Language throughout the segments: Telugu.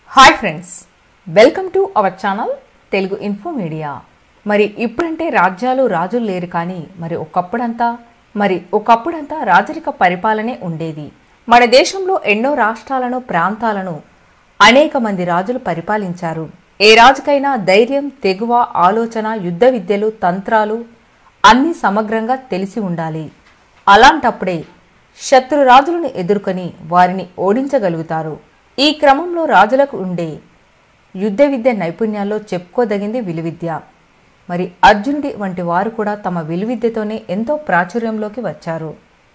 hi friends welcome to our channel Telugu info media మరి ఇప్పుడంటే రాజ్యాలు రాజులు లేరు కానీ మరి ఒకప్పుడంతా మరి ఒకప్పుడంతా రాజరిక పరిపాలనే ఉండేది మన దేశంలో ఎన్నో రాష్ట్రాలను ప్రాంతాలను అనేక మంది రాజులు పరిపాలించారు ఏ రాజుకైనా ధైర్యం తెగువ ఆలోచన యుద్ధ విద్యలు తంత్రాలు అన్నీ సమగ్రంగా తెలిసి ఉండాలి అలాంటప్పుడే శత్రు రాజులను ఎదుర్కొని వారిని ఓడించగలుగుతారు ఈ క్రమంలో రాజులకు ఉండే యుద్ధ విద్య నైపుణ్యాల్లో చెప్పుకోదగింది విలువిద్య మరి అర్జునుడి వంటి వారు కూడా తమ విలువిద్యతోనే ఎంతో ప్రాచుర్యంలోకి వచ్చారు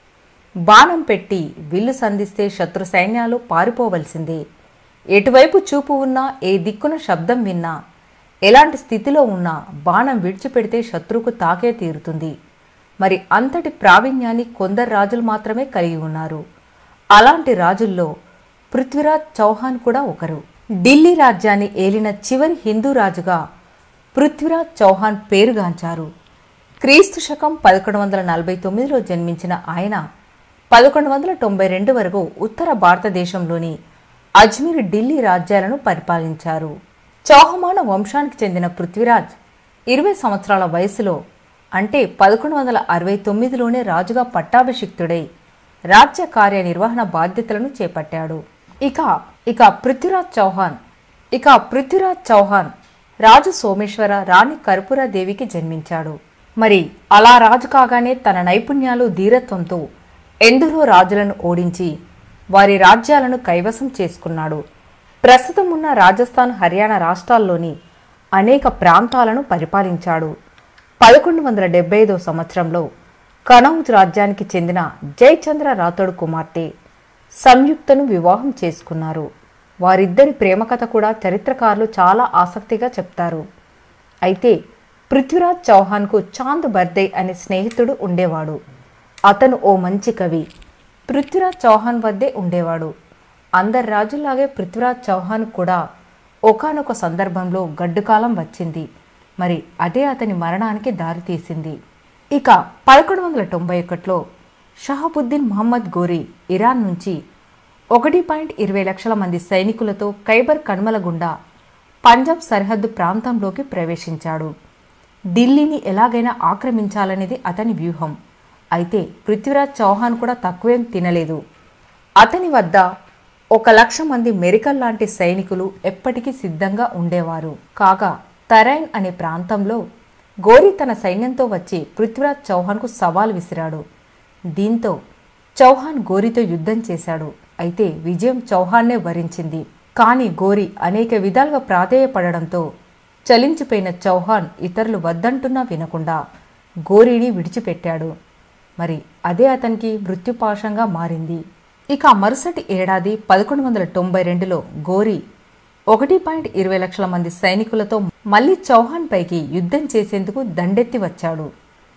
బాణం పెట్టి విల్లు సంధిస్తే శత్రు సైన్యాలు పారిపోవలసిందే ఎటువైపు చూపు ఉన్నా ఏ దిక్కున శబ్దం విన్నా ఎలాంటి స్థితిలో ఉన్నా బాణం విడిచిపెడితే శత్రువుకు తాకే తీరుతుంది మరి అంతటి ప్రావీణ్యాన్ని కొందరు రాజులు మాత్రమే కలిగి ఉన్నారు అలాంటి రాజుల్లో పృథ్వీరాజ్ చౌహాన్ కూడా ఒకరు ఢిల్లీ రాజ్యాన్ని ఏలిన చివరి హిందూ రాజుగా పృథ్వీరాజ్ చౌహాన్ పేరుగాంచారు క్రీస్తు శకం పదకొండు వందల నలభై తొమ్మిదిలో జన్మించిన ఆయన పదకొండు వందల తొంభై రెండు వరకు ఉత్తర భారతదేశంలోని అజ్మీర్ ఢిల్లీ రాజ్యాలను పరిపాలించారు చౌహమాన వంశానికి చెందిన పృథ్వీరాజ్ ఇరవై సంవత్సరాల వయసులో అంటే పదకొండు వందల అరవై తొమ్మిదిలోనే రాజుగా పట్టాభిషిక్తుడై రాజ్య కార్యనిర్వహణ బాధ్యతలను చేపట్టాడు ఇక ఇక పృథ్వీరాజ్ చౌహాన్ ఇక పృథ్వీరాజ్ చౌహాన్ రాజు సోమేశ్వర రాణి కర్పూరాదేవికి జన్మించాడు మరి అలా రాజు కాగానే తన నైపుణ్యాలు ధీరత్వంతో ఎందరో రాజులను ఓడించి వారి రాజ్యాలను కైవసం చేసుకున్నాడు ప్రస్తుతం ఉన్న రాజస్థాన్ హర్యానా రాష్ట్రాల్లోని అనేక ప్రాంతాలను పరిపాలించాడు పదకొండు వందల డెబ్బై ఐదో సంవత్సరంలో కనౌజ్ రాజ్యానికి చెందిన జయచంద్ర రాథోడ్ కుమార్తె సంయుక్తను వివాహం చేసుకున్నారు వారిద్దరి ప్రేమ కథ కూడా చరిత్రకారులు చాలా ఆసక్తిగా చెప్తారు అయితే పృథ్వీరాజ్ చౌహాన్కు చాంద్ బర్దే అనే స్నేహితుడు ఉండేవాడు అతను ఓ మంచి కవి పృథ్వీరాజ్ చౌహాన్ వద్దే ఉండేవాడు అందరి రాజుల్లాగే పృథ్వీరాజ్ చౌహాన్ కూడా ఒకానొక సందర్భంలో గడ్డుకాలం వచ్చింది మరి అదే అతని మరణానికి దారితీసింది ఇక పదకొండు వందల తొంభై ఒకటిలో షహాబుద్దీన్ మహమ్మద్ గోరీ ఇరాన్ నుంచి ఒకటి పాయింట్ ఇరవై లక్షల మంది సైనికులతో ఖైబర్ కనుమల గుండా పంజాబ్ సరిహద్దు ప్రాంతంలోకి ప్రవేశించాడు ఢిల్లీని ఎలాగైనా ఆక్రమించాలనేది అతని వ్యూహం అయితే పృథ్వీరాజ్ చౌహాన్ కూడా తక్కువేం తినలేదు అతని వద్ద ఒక లక్ష మంది మెరికల్ లాంటి సైనికులు ఎప్పటికీ సిద్ధంగా ఉండేవారు కాగా తరైన్ అనే ప్రాంతంలో గోరి తన సైన్యంతో వచ్చి పృథ్వీరాజ్ చౌహాన్కు సవాల్ విసిరాడు దీంతో చౌహాన్ గోరితో యుద్ధం చేశాడు అయితే విజయం చౌహాన్నే వరించింది కానీ గోరి అనేక విధాలుగా ప్రాధేయపడడంతో చలించిపోయిన చౌహాన్ ఇతరులు వద్దంటున్నా వినకుండా గోరీని విడిచిపెట్టాడు మరి అదే అతనికి మృత్యుపాశంగా మారింది ఇక మరుసటి ఏడాది పదకొండు వందల తొంభై రెండులో గోరి ఒకటి పాయింట్ ఇరవై లక్షల మంది సైనికులతో మళ్లీ చౌహాన్ పైకి యుద్ధం చేసేందుకు దండెత్తి వచ్చాడు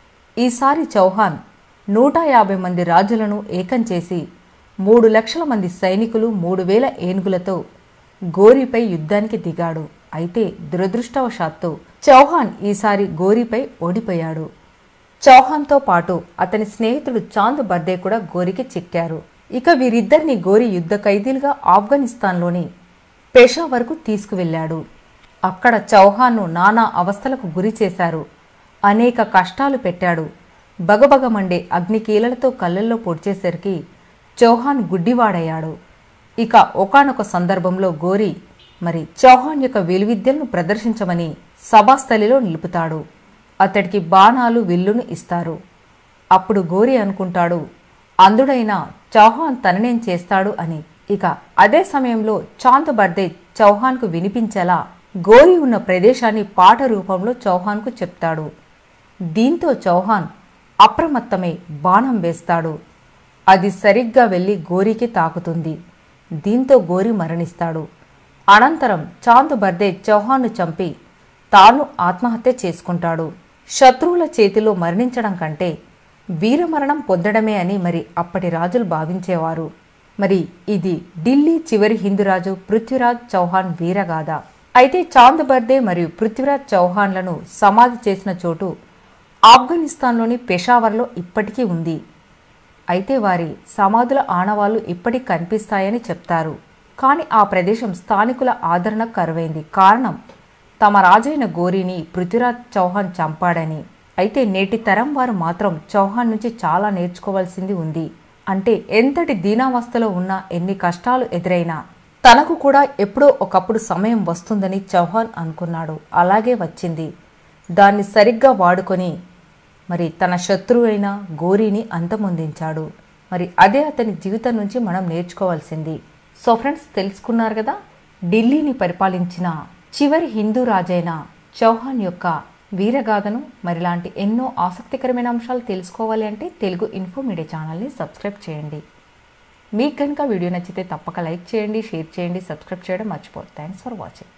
ఈసారి చౌహాన్ నూట యాభై మంది రాజులను ఏకం చేసి మూడు లక్షల మంది సైనికులు మూడు వేల ఏనుగులతో గోరీపై యుద్ధానికి దిగాడు అయితే దురదృష్టవశాత్తు చౌహాన్ ఈసారి గోరీపై ఓడిపోయాడు చౌహాన్తో పాటు అతని స్నేహితుడు చాంద్ బర్దే కూడా గోరికి చిక్కారు ఇక వీరిద్దరిని గోరి యుద్ధ ఖైదీలుగా ఆఫ్ఘనిస్తాన్లోని పెషావర్కు తీసుకువెళ్లాడు అక్కడ చౌహాన్ను నానా అవస్థలకు గురి చేశారు అనేక కష్టాలు పెట్టాడు బగబగమండే అగ్నికీలలతో కళ్ళల్లో పొడిచేసరికి చౌహాన్ గుడ్డివాడయ్యాడు ఇక ఒకానొక సందర్భంలో గోరి మరి చౌహాన్ యొక్క విలువిద్యలను ప్రదర్శించమని సభాస్థలిలో నిలుపుతాడు అతడికి బాణాలు విల్లును ఇస్తారు అప్పుడు గోరి అనుకుంటాడు అందుడైన చౌహాన్ తననేం చేస్తాడు అని ఇక అదే సమయంలో చాంద్ బర్దే చౌహాన్కు వినిపించేలా గోరి ఉన్న ప్రదేశాన్ని పాట రూపంలో చౌహాన్కు చెప్తాడు దీంతో చౌహాన్ అప్రమత్తమై బాణం వేస్తాడు అది సరిగ్గా వెళ్లి గోరికి తాకుతుంది దీంతో గోరి మరణిస్తాడు అనంతరం చాంద్ బర్దే చౌహాన్ను చంపి తాను ఆత్మహత్య చేసుకుంటాడు శత్రువుల చేతిలో మరణించడం కంటే వీరమరణం పొందడమే అని మరి అప్పటి రాజులు భావించేవారు మరి ఇది ఢిల్లీ చివరి హిందూరాజు పృథ్వీరాజ్ చౌహాన్ వీరగాథ అయితే చాంద్ బర్దే మరియు పృథ్వీరాజ్ చౌహాన్లను సమాధి చేసిన చోటు ఆఫ్ఘనిస్తాన్లోని పెషావర్లో ఇప్పటికీ ఉంది అయితే వారి సమాధుల ఆనవాళ్లు ఇప్పటికి కనిపిస్తాయని చెప్తారు కానీ ఆ ప్రదేశం స్థానికుల ఆదరణ కరువైంది కారణం తమ రాజైన గోరీని పృథ్వీరాజ్ చౌహాన్ చంపాడని అయితే నేటి తరం వారు మాత్రం చౌహాన్ నుంచి చాలా నేర్చుకోవాల్సింది ఉంది అంటే ఎంతటి దీనావస్థలో ఉన్నా ఎన్ని కష్టాలు ఎదురైనా తనకు కూడా ఎప్పుడో ఒకప్పుడు సమయం వస్తుందని చౌహాన్ అనుకున్నాడు అలాగే వచ్చింది దాన్ని సరిగ్గా వాడుకొని మరి తన శత్రువైన గోరీని అంతమొందించాడు మరి అదే అతని జీవితం నుంచి మనం నేర్చుకోవాల్సింది సో ఫ్రెండ్స్ తెలుసుకున్నారు కదా ఢిల్లీని పరిపాలించిన చివరి హిందూ రాజైన చౌహాన్ యొక్క వీరగాథను మరి ఇలాంటి ఎన్నో ఆసక్తికరమైన అంశాలు తెలుసుకోవాలి అంటే తెలుగు ఇన్ఫో మీడియా ఛానల్ని సబ్స్క్రైబ్ చేయండి మీకు కనుక వీడియో నచ్చితే తప్పక లైక్ చేయండి షేర్ చేయండి సబ్స్క్రైబ్ చేయడం మర్చిపోదు థ్యాంక్స్ ఫర్ వాచింగ్